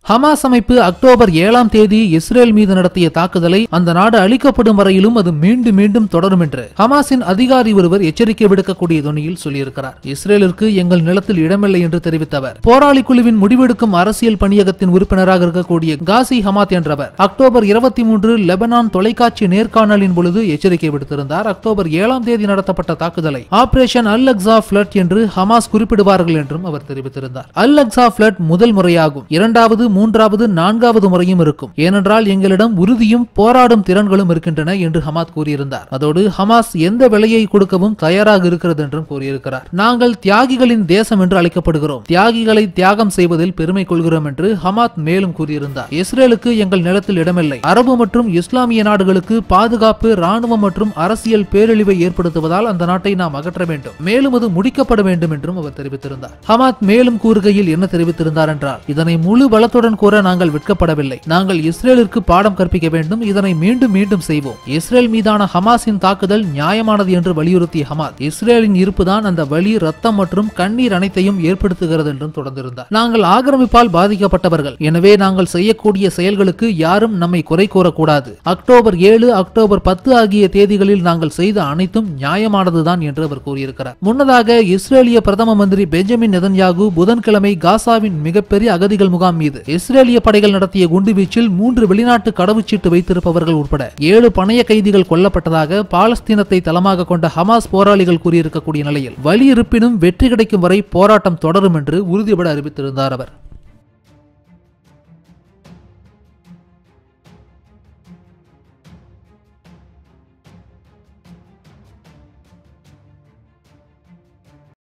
Hamas அமைப்பு October ஏழாம் தேதி இஸ்ரேல் மீது நடத்திய தாக்குதலை அந்த நாடு அழிக்கப்படும் வரையிலும் அது மீண்டும் மீண்டும் தொடரும் என்று ஹமாஸின் அதிகாரி ஒருவர் எச்சரிக்கை விடுக்கக்கூடிய துணியில் சொல்லியிருக்கிறார் இஸ்ரேலிற்கு எங்கள் நிலத்தில் இடமில்லை என்று தெரிவித்த அவர் போராளி குழுவின் முடிவெடுக்கும் அரசியல் பணியகத்தின் உறுப்பினராக இருக்கக்கூடிய காசி ஹமாத் என்றவர் அக்டோபர் இருபத்தி மூன்று லெபனான் தொலைக்காட்சி நேர்காணலின் பொழுது எச்சரிக்கை விடுத்திருந்தார் அக்டோபர் ஏழாம் தேதி நடத்தப்பட்ட தாக்குதலை ஆபரேஷன் அல் அக்ஸா பிளட் என்று ஹமாஸ் குறிப்பிடுவார்கள் என்றும் அவர் தெரிவித்திருந்தார் அல் அக்ஸா பிளட் முதல் முறையாகும் இரண்டாவது மூன்றாவது நான்காவது முறையும் இருக்கும் ஏனென்றால் எங்களிடம் உறுதியும் போராடும் திறன்களும் இருக்கின்றன என்று ஹமாத் கூறியிருந்தார் அதோடு ஹமாஸ் எந்த விலையை கொடுக்கவும் தயாராக இருக்கிறது என்றும் கூறியிருக்கிறார் நாங்கள் தியாகிகளின் தேசம் என்று அழைக்கப்படுகிறோம் தியாகிகளை தியாகம் செய்வதில் பெருமை கொள்கிறோம் என்று ஹமாத் மேலும் கூறியிருந்தார் இஸ்ரேலுக்கு எங்கள் நிலத்தில் இடமில்லை அரபு மற்றும் இஸ்லாமிய நாடுகளுக்கு பாதுகாப்பு ராணுவம் மற்றும் அரசியல் பேரழிவை ஏற்படுத்துவதால் அந்த நாட்டை நாம் அகற்ற வேண்டும் மேலும் அது முடிக்கப்பட வேண்டும் என்றும் அவர் தெரிவித்திருந்தார் ஹமாத் மேலும் கூறுகையில் என்ன தெரிவித்திருந்தார் என்றால் இதனை முழு பலத்துடன் கூற நாங்கள் விற்கப்படவில்லை நாங்கள் இஸ்ரேலிற்கு பாடம் கற்பிக்க வேண்டும் இதனை மீண்டும் மீண்டும் செய்வோம் இஸ்ரேல் மீதான ஹமாஸின் தாக்குதல் நியாயமானது என்று வலியுறுத்திய ஹமாஸ் இஸ்ரேலின் இருப்புதான் அந்த வலி ரத்தம் மற்றும் கண்ணீர் அனைத்தையும் ஏற்படுத்துகிறது என்றும் தொடர்ந்திருந்தார் நாங்கள் ஆக்கிரமிப்பால் பாதிக்கப்பட்டவர்கள் எனவே நாங்கள் செய்யக்கூடிய செயல்களுக்கு யாரும் நம்மை குறை கூறக்கூடாது அக்டோபர் ஏழு அக்டோபர் பத்து ஆகிய தேதிகளில் நாங்கள் செய்த அனைத்தும் நியாயமானதுதான் என்று அவர் கூறியிருக்கிறார் முன்னதாக இஸ்ரேலிய பிரதம மந்திரி பெஞ்சமின் நெதன்யாகு புதன்கிழமை காசாவின் மிகப்பெரிய அகதிகள் முகாம் மீது இஸ்ரேலிய படைகள் நடத்திய குண்டுவீச்சில் மூன்று வெளிநாட்டு கடவுச்சீட்டு வைத்திருப்பவர்கள் உட்பட ஏழு பணைய கைதிகள் கொல்லப்பட்டதாக பாலஸ்தீனத்தை தளமாக கொண்ட ஹமாஸ் போராளிகள் கூறியிருக்கக்கூடிய நிலையில் வலி இருப்பினும் வெற்றி கிடைக்கும் வரை போராட்டம் தொடரும் என்று உறுதிபட அறிவித்திருந்தார் அவர்